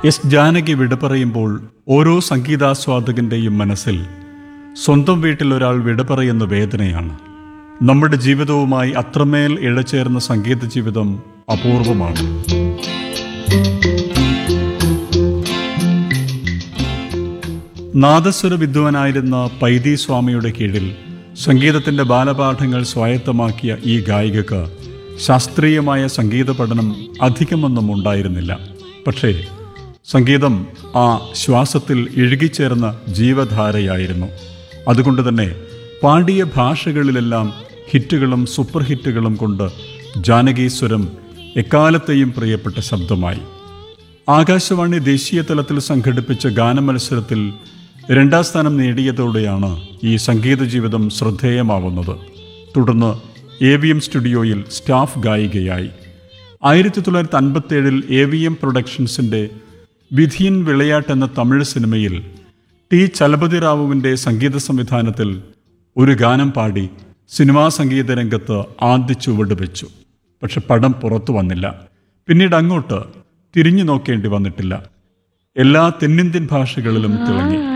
S Janaki വിട പറയുമ്പോൾ ഓരോ സംഗീതാസ്വാദകന്റെയും മനസ്സിൽ സ്വന്തം വീട്ടിൽ ഒരാൾ വിട പറയുന്ന വേദനയാണ് നമ്മുടെ ജീവിതവുമായി അത്രമേൽ ഇഴചേർന്ന സംഗീത ജീവിതം അപൂർവമാണ് നാദസ്വര വിദ്വാനായിരുന്ന പൈതി സ്വാമിയുടെ കീഴിൽ സംഗീതത്തിന്റെ ബാലപാഠങ്ങൾ സ്വായത്തമാക്കിയ ഈ ഗായികക്ക് ശാസ്ത്രീയമായ സംഗീത പഠനം അധികമൊന്നും ഉണ്ടായിരുന്നില്ല പക്ഷേ സംഗീതം ആ ശ്വാസത്തിൽ ഇഴുകിച്ചേർന്ന ജീവധാരയായിരുന്നു അതുകൊണ്ട് തന്നെ പാടിയ ഭാഷകളിലെല്ലാം ഹിറ്റുകളും സൂപ്പർ ഹിറ്റുകളും കൊണ്ട് ജാനകീസ്വരം എക്കാലത്തെയും പ്രിയപ്പെട്ട ശബ്ദമായി ആകാശവാണി ദേശീയ തലത്തിൽ സംഘടിപ്പിച്ച ഗാനമത്സരത്തിൽ രണ്ടാം സ്ഥാനം നേടിയതോടെയാണ് ഈ സംഗീത ജീവിതം ശ്രദ്ധേയമാവുന്നത് തുടർന്ന് എ വി എം സ്റ്റുഡിയോയിൽ സ്റ്റാഫ് ഗായികയായി ആയിരത്തി തൊള്ളായിരത്തി അൻപത്തേഴിൽ എ വി എം പ്രൊഡക്ഷൻസിൻ്റെ വിധിയൻ വിളയാട്ട് എന്ന തമിഴ് സിനിമയിൽ ടി ചലപതി റാവുവിൻ്റെ സംഗീത സംവിധാനത്തിൽ ഒരു ഗാനം പാടി സിനിമാ സംഗീത രംഗത്ത് ആദ്യ ചുവട് വെച്ചു പക്ഷെ പടം പുറത്തു വന്നില്ല പിന്നീട് അങ്ങോട്ട് തിരിഞ്ഞു നോക്കേണ്ടി വന്നിട്ടില്ല എല്ലാ തെന്നിന്ത്യൻ ഭാഷകളിലും തിളങ്ങി